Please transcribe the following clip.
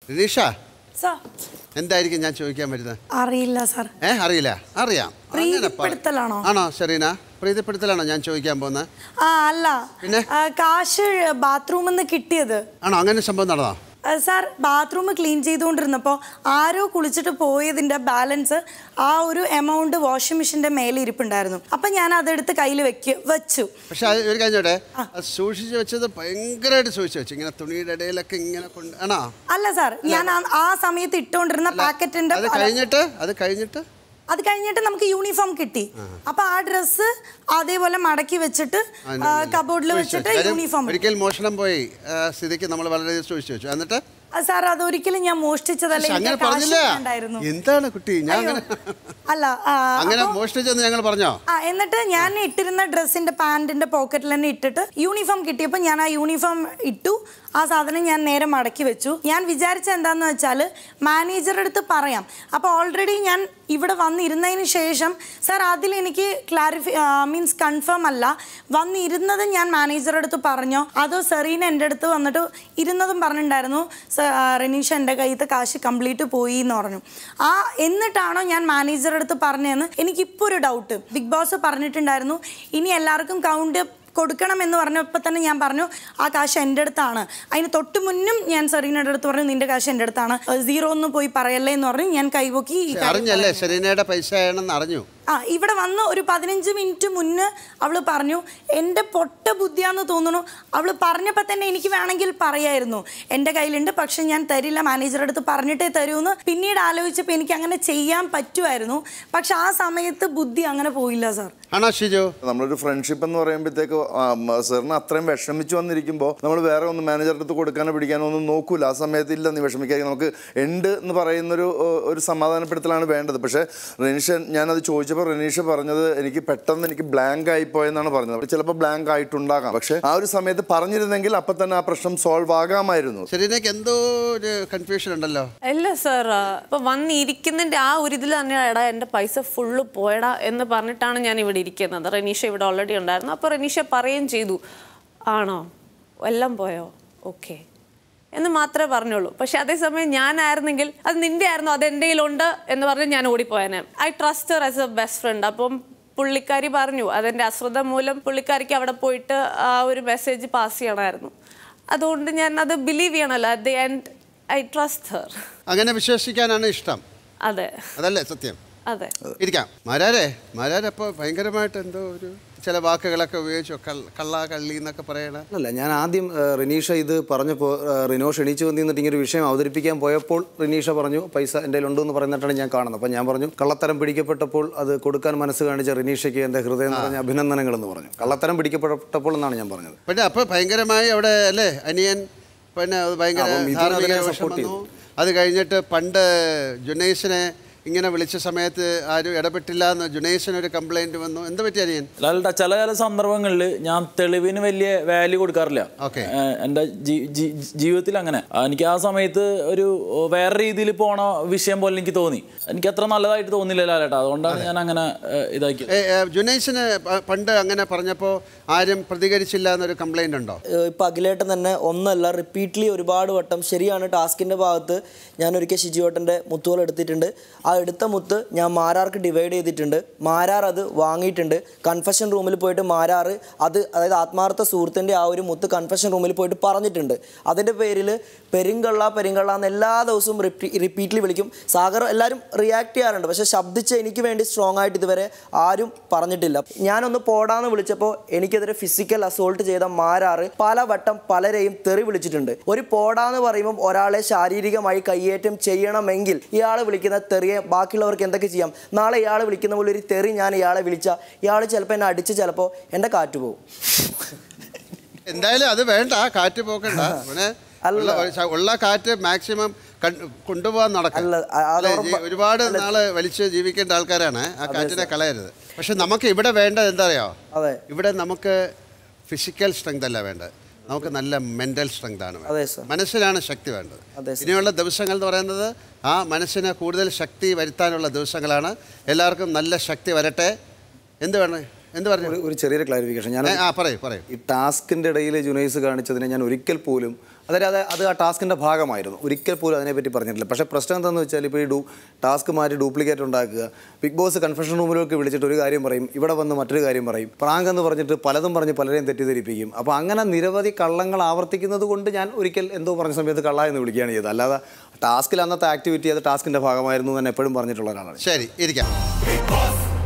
രതീഷ sir എന്തായിരിക്കും ഞാൻ ചോദിക്കാൻ വരുന്നത് അറിയില്ല സാർ ഏ അറിയില്ല അറിയാം അങ്ങനെ പറ. പ്രീതിപ്പെടുത്തലാണോ? ആണോ ഷെറീന പ്രീതിപ്പെടുത്തലാണോ ഞാൻ ചോദിക്കാൻ പോകുന്നത് ആ അല്ല പിന്നെ? ആ, കാശ് ബാത്റൂമിൽ നിന്ന് കിട്ടിയത് ആണോ അങ്ങനെ സംഭവം നടന്നോ ആ, സാർ ബാത്റൂം ക്ലീൻ ചെയ്തുകൊണ്ടിരുന്നപ്പോൾ ആരോ കുളിച്ചിട്ട് പോയതിൻ്റെ ബാലൻസ് ആ ഒരു എമൗണ്ട് വാഷിംഗ് മെഷീൻ്റെ മേലെ ഇരിപ്പുണ്ടായിരുന്നു അപ്പം ഞാൻ അതെടുത്ത് കയ്യിൽ വെക്ക് വെച്ചു പക്ഷെ അത് ഒരു കഴിഞ്ഞോട്ടെ അത് സൂക്ഷിച്ച് വെച്ചത് ഭയങ്കരമായിട്ട് സൂക്ഷിച്ച് വെച്ചു ഇങ്ങനെ തുണിയുടെ ഇടയിലൊക്കെ ഇങ്ങനെ കൊണ്ട് ആണോ അല്ല സാർ ഞാൻ ആ- ആ സമയത്ത് ഇട്ടുകൊണ്ടിരുന്ന പാക്കറ്റിന്റെ അത് കഴിഞ്ഞിട്ട് അത് കഴിഞ്ഞിട്ട് അത് കഴിഞ്ഞിട്ട് നമുക്ക് യൂണിഫോം കിട്ടി അപ്പൊ ആ ഡ്രസ്സ് അതേപോലെ മടക്കി വെച്ചിട്ട് കബോർഡിൽ വെച്ചിട്ട് കാര്യം യൂണിഫോം ഒരിക്കൽ മോഷണം പോയി ആ, സ്ഥിതിക്ക് നമ്മൾ വളരെയധികം സൂക്ഷിച്ച് വെച്ചു എന്നിട്ട് സാർ അതൊരിക്കലും ഞാൻ മോഷ്ടിച്ചതല്ല പക്ഷെ അങ്ങനെ എനിക്ക് കാശ് പറഞ്ഞില്ല വേണ്ടായിരുന്നു എന്താണ് കുട്ടി ഞാൻ അങ്ങനെ അല്ല ആ, അങ്ങനെ അപ്പൊ- മോഷ്ടിച്ചെന്ന് ഞങ്ങൾ പറഞ്ഞോ ആ എന്നിട്ട് ഞാൻ ഇട്ടിരുന്ന ഡ്രസ്സിന്റെ പാന്റിന്റെ പോക്കറ്റിൽ തന്നെ ഇട്ടിട്ട് യൂണിഫോം കിട്ടിയപ്പോൾ ഞാൻ ആ യൂണിഫോം ഇട്ടു ആ സാധനം ഞാൻ നേരെ മടക്കി വെച്ചു ഞാൻ വിചാരിച്ച എന്താന്ന് വെച്ചാൽ മാനേജറുടെ അടുത്ത് പറയാം അപ്പോൾ ഓൾറെഡി ഞാൻ ഇവിടെ വന്നിരുന്നതിന് ശേഷം സാർ അതിൽ എനിക്ക് ക്ലാരിഫി മീൻസ് കൺഫേം അല്ല വന്നിരുന്നത് ഞാൻ മാനേജറുടെ അടുത്ത് പറഞ്ഞോ അതോ സെറീന എൻ്റെ അടുത്ത് വന്നിട്ട് ഇരുന്നതും പറഞ്ഞിട്ടുണ്ടായിരുന്നു "സ- ആ, റെനീഷ എൻ്റെ കയ്യത്തെ കാശ് കംപ്ലീറ്റ് പോയി എന്ന് പറഞ്ഞു ആ എന്നിട്ടാണോ ഞാൻ മാനേജറുടെ അടുത്ത് പറഞ്ഞതെന്ന് എനിക്കിപ്പോൾ ഒരു ഡൗട്ട് ബിഗ് ബോസ് പറഞ്ഞിട്ടുണ്ടായിരുന്നു ഇനി എല്ലാവർക്കും കൗണ്ട് കൊടുക്കണം എന്ന് പറഞ്ഞപ്പോൾ തന്നെ ഞാൻ പറഞ്ഞു ആ കാശ് എൻ്റെ അടുത്താണ് അതിന് തൊട്ട് മുന്നും ഞാൻ സെറീനയുടെ അടുത്ത് പറഞ്ഞു നിന്റെ കാശ് എൻ്റെ അടുത്താണ് സീറോ ഒന്ന് പോയി പറയല്ലേ എന്ന് പറഞ്ഞു ഞാൻ കൈവക്കി ഈ കാര്യം അറിഞ്ഞല്ലേ ഷെറീനയുടെ പൈസ ആണെന്ന് അറിഞ്ഞു ആ ഇവിടെ വന്ന് ഒരു പതിനഞ്ച് മിനിറ്റ് മുന്നേ അവൾ പറഞ്ഞു എൻ്റെ പൊട്ട ബുദ്ധിയാന്ന് തോന്നുന്നു അവൾ പറഞ്ഞപ്പോൾ തന്നെ എനിക്ക് വേണമെങ്കിൽ പറയായിരുന്നു എൻ്റെ കയ്യിലുണ്ട് പക്ഷെ ഞാൻ തരില്ല മാനേജറുടെ അടുത്ത് പറഞ്ഞിട്ടേ തരൂന്ന് പിന്നീട് ആലോചിച്ചപ്പോൾ എനിക്ക് അങ്ങനെ ചെയ്യാൻ പറ്റുമായിരുന്നു പക്ഷെ ആ സമയത്ത് ബുദ്ധി അങ്ങനെ പോയില്ല സാർ ആണോ ഷിജു നമ്മളൊരു ഫ്രണ്ട്ഷിപ്പ് എന്ന് പറയുമ്പോഴത്തേക്ക് സാറിന് അത്രയും വിഷമിച്ച് വന്നിരിക്കുമ്പോൾ നമ്മൾ വേറെ ഒന്ന് മാനേജറുടെ അടുത്ത് കൊടുക്കാനോ പിടിക്കാനോ ഒന്നും നോക്കൂല ആ സമയത്ത് ഇല്ല നീ വിഷമിക്കാൻ നമുക്ക് ഉണ്ട് എന്ന് പറയുന്നൊരു ഏഹ്, ഒരു സമാധാനപ്പെടുത്തലാണ് വേണ്ടത് പക്ഷേ റെനീഷ ഞാനത് ചോദിച്ചപ്പോൾ റെനീഷ പറഞ്ഞത് എനിക്ക് പെട്ടെന്ന് എനിക്ക് ബ്ലാങ്ക് ആയി പോയെന്നാണ് പറഞ്ഞത് ചിലപ്പോൾ ബ്ലാങ്ക് ആയിട്ടുണ്ടാകാം പക്ഷേ ആ ഒരു സമയത്ത് പറഞ്ഞിരുന്നെങ്കിൽ അപ്പം തന്നെ ആ പ്രശ്നം സോൾവ് ആകാമായിരുന്നു ഷെറീനയ്ക്ക് എന്തോ ഒരു കൺഫ്യൂഷൻ ഉണ്ടല്ലോ അല്ല സാർ ഇപ്പൊ വന്നിരിക്കുന്നതിന്റെ ആ ഒരു ഇതിൽ തന്നെ എടാ എൻ്റെ പൈസ ഫുള്ള് പോയടാ എന്ന് പറഞ്ഞിട്ടാണ് ഞാൻ ഇവിടെ ഇരിക്കുന്നത് റെനീഷ ഇവിടെ ഓൾറെഡി ഉണ്ടായിരുന്നു അപ്പോൾ റെനീഷ പറയുകയും ചെയ്തു ആണോ എല്ലാം പോയോ ഓക്കെ എന്ന് മാത്രമേ പറഞ്ഞുള്ളൂ പക്ഷെ അതേസമയം ഞാനായിരുന്നെങ്കിൽ അത് നിന്റെ ആയിരുന്നു അത് എൻ്റെ കയ്യിലുണ്ട് എന്ന് പറഞ്ഞ് ഞാൻ ഓടിപ്പോയനെ I trust her as a best friend അപ്പം പുള്ളിക്കാരി പറഞ്ഞു അതെൻ്റെ അശ്രദ്ധ മൂലം പുള്ളിക്കാരിക്ക് അവിടെ പോയിട്ട് ആ ഒരു മെസ്സേജ് പാസ് ചെയ്യണമായിരുന്നു അതുകൊണ്ട് ഞാൻ അത് ബിലീവ് ചെയ്യണമല്ലോ at the end I trust her അങ്ങനെ വിശ്വസിക്കാനാണ് ഇഷ്ടം അതെ അതല്ലേ സത്യം അതെ ഇരിക്കാം മാരാരെ മാരാരപ്പോൾ ഭയങ്കരമായിട്ട് എന്തോ ഒരു ചില വാക്കുകളൊക്കെ ഉപയോഗിച്ചു കള്ള കള്ള കള്ളി എന്നൊക്കെ പറയണ അല്ല ഞാൻ ആദ്യം ആ, റിനീഷ ഇത് പറഞ്ഞപ്പോൾ ആ, റിനോ ക്ഷണിച്ചു വന്നിരുന്നിട്ട് ഇങ്ങനെ ഒരു വിഷയം അവതരിപ്പിക്കാൻ പോയപ്പോൾ റിനീഷ പറഞ്ഞു പൈസ എൻ്റെ ഉണ്ടെന്ന് പറയുന്നിട്ടാണ് ഞാൻ കാണുന്നത് അപ്പോൾ ഞാൻ പറഞ്ഞു കള്ളത്തരം പിടിക്കപ്പെട്ടപ്പോൾ അത് കൊടുക്കാൻ മനസ്സ് കാണിച്ച റിനീഷയ്ക്ക് എൻ്റെ ഹൃദയം നിറഞ്ഞ അഭിനന്ദനങ്ങൾ എന്ന് പറഞ്ഞു കള്ളത്തരം പിടിക്കപ്പെട്ടപ്പോൾ എന്നാണ് ഞാൻ പറഞ്ഞത് പിന്നെ അപ്പോൾ ഭയങ്കരമായി അവിടെ അല്ലേ അനിയൻ പിന്നെ അത് ഭയങ്കര അപ്പം മിഥുൻ ധാർമ്മിക അതിനെ രോഷം support വന്നു അത് കഴിഞ്ഞിട്ട് പണ്ട് ജുനൈസിനെ ഇങ്ങനെ വിളിച്ച സമയത്ത് ആരും ഇടപെട്ടില്ല എന്ന് ജുനൈസിന് ഒരു കംപ്ലൈന്റ് വന്നു എന്ത് പറ്റി അനിയൻ അല്ല ചില ചില സന്ദർഭങ്ങളിൽ ഞാൻ തെളിവിന് വലിയ വാല്യൂ കൊടുക്കാറില്ല Okay. ഏഹ് എൻ്റെ ജീ- ജീ- ജീവിതത്തിൽ അങ്ങനെ ആ, എനിക്ക് ആ സമയത്ത് ഒരു വേറെ രീതിയിൽ പോണ വിഷയം പോലെ എനിക്ക് തോന്നി എനിക്ക് അത്ര നല്ലതായിട്ട് തോന്നില്ല ലാലേട്ടാ അതുകൊണ്ടാണ് ഞാൻ അങ്ങനെ ഏഹ്, ഇതാക്കിയത് ഏ, ഏ, ജുനൈസിന് പ- പണ്ട് അങ്ങനെ പറഞ്ഞപ്പോൾ ആരും പ്രതികരിച്ചില്ല എന്നൊരു കംപ്ലൈന്റ് ഉണ്ടോ ഇപ്പം അഖിലേട്ടൻ തന്നെ ഒന്നല്ല റിപ്പീറ്റ്ലി ഒരുപാട് വട്ടം ശരിയാണ് ടാസ്കിൻ്റെ ഭാഗത്ത് ഞാൻ ഒരിക്കൽ ഷിജുവേട്ടൻ്റെ മുത്തുകൾ എടുത്തിട്ടുണ്ട് ആ എടുത്ത മുത്ത് ഞാൻ മാരാർക്ക് ഡിവൈഡ് ചെയ്തിട്ടുണ്ട് മാരാർ അത് വാങ്ങിയിട്ടുണ്ട് കൺഫെഷൻ റൂമിൽ പോയിട്ട് മാരാർ അത് അതായത് ആത്മാർത്ഥ സുഹൃത്തിൻ്റെ ആ ഒരു മുത്ത് കൺഫെഷൻ റൂമിൽ പോയിട്ട് പറഞ്ഞിട്ടുണ്ട് അതിൻ്റെ പേരിൽ പെരിങ്കള്ള പെരിങ്കള്ള എന്ന് എല്ലാ ദിവസവും റിപ്പീറ്റ്ലി വിളിക്കും സാഗർ എല്ലാവരും റിയാക്ട് ചെയ്യാറുണ്ട് പക്ഷേ ശബ്ദിച്ച് എനിക്ക് വേണ്ടി സ്ട്രോങ് ആയിട്ട് ഇതുവരെ ആരും പറഞ്ഞിട്ടില്ല ഞാനൊന്ന് പോടാന്ന് വിളിച്ചപ്പോൾ എനിക്കെതിരെ ഫിസിക്കൽ അസോൾട്ട് ചെയ്ത മാരാറ് പലവട്ടം പലരെയും തെറി വിളിച്ചിട്ടുണ്ട് ഒരു പോടാന്ന് പറയുമ്പോൾ ഒരാളെ ശാരീരികമായി കയ്യേറ്റം ചെയ്യണമെങ്കിൽ ഇയാൾ വിളിക്കുന്ന തെറിയെ ബാക്കിയുള്ളവർക്ക് എന്തൊക്കെ ചെയ്യാം നാളെ ഇയാൾ വിളിക്കുന്ന പോലെ ഒരു തെറി ഞാൻ ഇയാളെ വിളിച്ച ഇയാൾ ചിലപ്പോൾ എന്നെ അടിച്ച് ചിലപ്പോൾ എൻ്റെ കാറ്റ് പോകും എന്തായാലും അത് വേണ്ട കാറ്റ് പോക്കണ്ട പിന്നെ ഉള്ള ശ- ഉള്ള കാറ്റ് മാക്സിമം കൊണ്ടുപോകാൻ നടക്കും അല്ല, അ- അത് അല്ലേ, ഉറപ്പ- ജീ- ഒരുപാട് നാള് വലിച്ച് ജീവിക്കേണ്ട ആൾക്കാരാണ് ആ കാറ്റിനെ കളയരുത് പക്ഷെ നമുക്ക് ഇവിടെ വേണ്ടത് എന്താ അറിയോ അതെ. ഇവിടെ നമുക്ക് ഫിസിക്കൽ സ്ട്രെങ്ത് അല്ല വേണ്ടത് നമുക്ക് നല്ല മെന്റൽ സ്ട്രെങ്ത് ആണ് അതെ, വേണ്ടത് സർ. മനസ്സിലാണ് ശക്തി വേണ്ടത് അതെ, സർ. ഇനിയുള്ള ദിവസങ്ങൾ എന്ന് പറയുന്നത് ആ മനസ്സിന് കൂടുതൽ ശക്തി വരുത്താനുള്ള ദിവസങ്ങളാണ് എല്ലാവർക്കും നല്ല ശക്തി വരട്ടെ എന്ത് വേണം എന്ത് പറഞ്ഞു ഒരു- ഒരു ചെറിയൊരു ക്ലാരിഫിക്കേഷൻ ഞാൻ ഏ, ആ പറയൂ പറയൂ ഈ ടാസ്കിൻ്റെ ഇടയിൽ ജുനൈസ് കാണിച്ചതിനെ ഞാൻ ഒരിക്കൽ പോലും അതായത് അത് അത് ആ ടാസ്കിൻ്റെ ഭാഗമായിരുന്നു ഒരിക്കൽ പോലും അതിനെപ്പറ്റി പറഞ്ഞിട്ടില്ല പക്ഷേ പ്രശ്നം എന്താണെന്ന് വെച്ചാൽ ഇപ്പോൾ ഈ ഡൂ ടാസ്ക് മാറ്റി ഡ്യൂപ്ലിക്കേറ്റ് ഉണ്ടാക്കുക ബിഗ് ബോസ് കൺഫെഷൻ റൂമിലേക്ക് വിളിച്ചിട്ട് ഒരു കാര്യം പറയും ഇവിടെ വന്ന് മറ്റൊരു കാര്യം പറയും പ്രാങ്ക് എന്ന് പറഞ്ഞിട്ട് പലതും പറഞ്ഞ് പലരെയും തെറ്റിദ്ധരിപ്പിക്കും അപ്പോൾ അങ്ങനെ നിരവധി കള്ളങ്ങൾ ആവർത്തിക്കുന്നത് കൊണ്ട് ഞാൻ ഒരിക്കൽ എന്തോ പറഞ്ഞ സമയത്ത് കള്ള എന്ന് വിളിക്കുകയാണ് ചെയ്തത് അല്ലാതെ ടാസ്കിൽ അന്നത്തെ ആക്ടിവിറ്റി അത് ടാസ്കിൻ്റെ ഭാഗമായിരുന്നു എന്ന് തന്നെ എപ്പോഴും പറഞ്ഞിട്ടുള്ള ഒരാളാണ് ശരി ഇരിക്കാം